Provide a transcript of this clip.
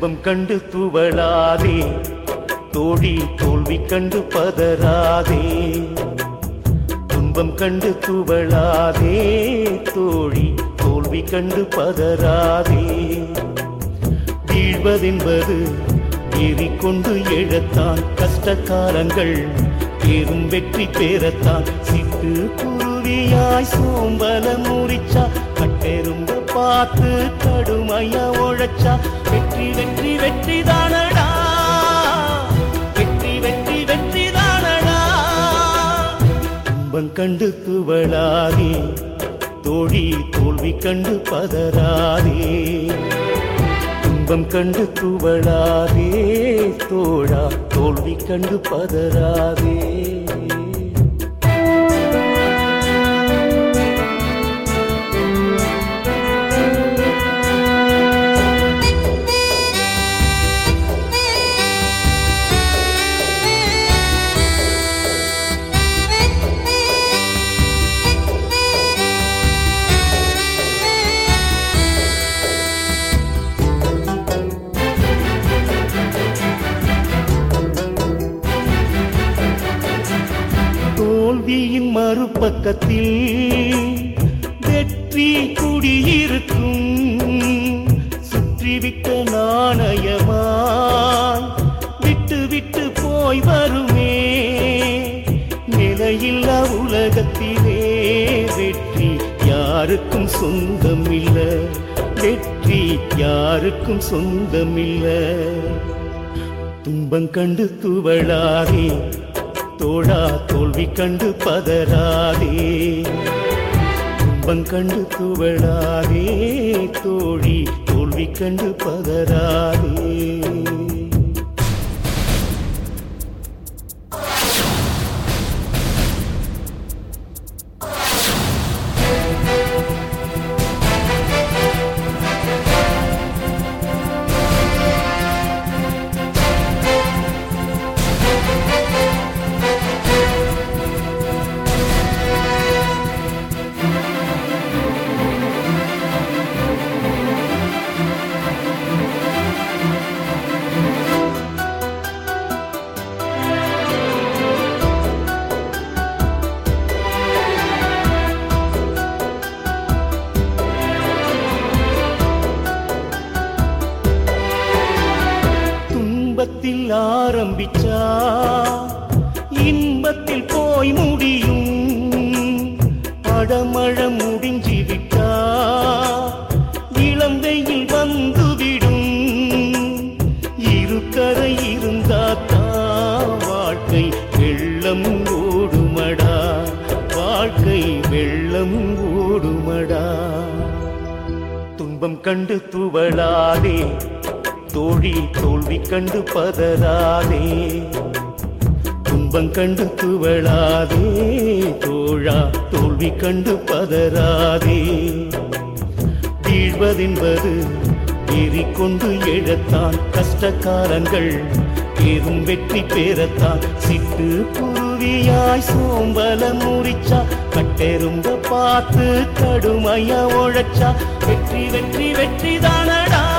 துன்பம் கண்டு துவளாதே தோழி தோல்வி கண்டு பதறாதே துன்பம் கண்டு துவளாதே தோழி தோல்வி கண்டு பதறாதே வீழ்வதென்பது ஏறிக்கொண்டு எழத்தான் கஷ்டகாலங்கள் பெரும் வெற்றி பெறத்தான் சிட்டு குருவியாய் சோம்பல முறிச்சா கட்டெரும்ப பார்த்து கடுமையா உழைச்சா வெற்றி வெற்றி வெற்றி தானடா வெற்றி வெற்றி வெற்றி தானடா துன்பம் கண்டு துவளாதே தோழி தோல்வி கண்டு பதறாதே துன்பம் கண்டு துவளாதே தோழா தோல்வி கண்டு பதறாதே தோல்வியின் மறுபக்கத்தில் வெற்றி குடியிருக்கும் சுற்றிவிட்ட நாணயமாய் விட்டு விட்டு போய் வருமே நிலையில்லா உலகத்திலே வெற்றி யாருக்கும் சொந்தம் இல்ல வெற்றி யாருக்கும் சொந்தம் இல்ல துன்பம் கண்டு துவளாதே தோழா தோல்வி கண்டு பதறாதே துன்பம் கண்டு துவளாதே தோழி தோல்வி கண்டு பதறாதே துன்பத்தில் ஆரம்பிச்சா இன்பத்தில் போய் முடியும் படமழ முடிஞ்சு விட்டா இளம் வெயில் வந்துவிடும் இருக்கரை இருந்தாத்தான் வாழ்க்கை வெள்ளம் ஓடுமடா வாழ்க்கை வெள்ளம் ஓடுமடா துன்பம் கண்டு துவளாதே தோழி தோல்வி கண்டு பதறாதே துன்பம் கண்டு துவளாதே தோழா தோல்வி கண்டு பதறாதே வீழ்வதென்பது ஏறிக்கொண்டு எழத்தான் கஷ்டகாலங்கள் பெரும் வெற்றி பெறத்தான் சிட்டு குருவியாய் சோம்பல முறிச்சா கட்டெரும்ப பார்த்து கடுமையா உழைச்சா வெற்றி வெற்றி வெற்றி தானடா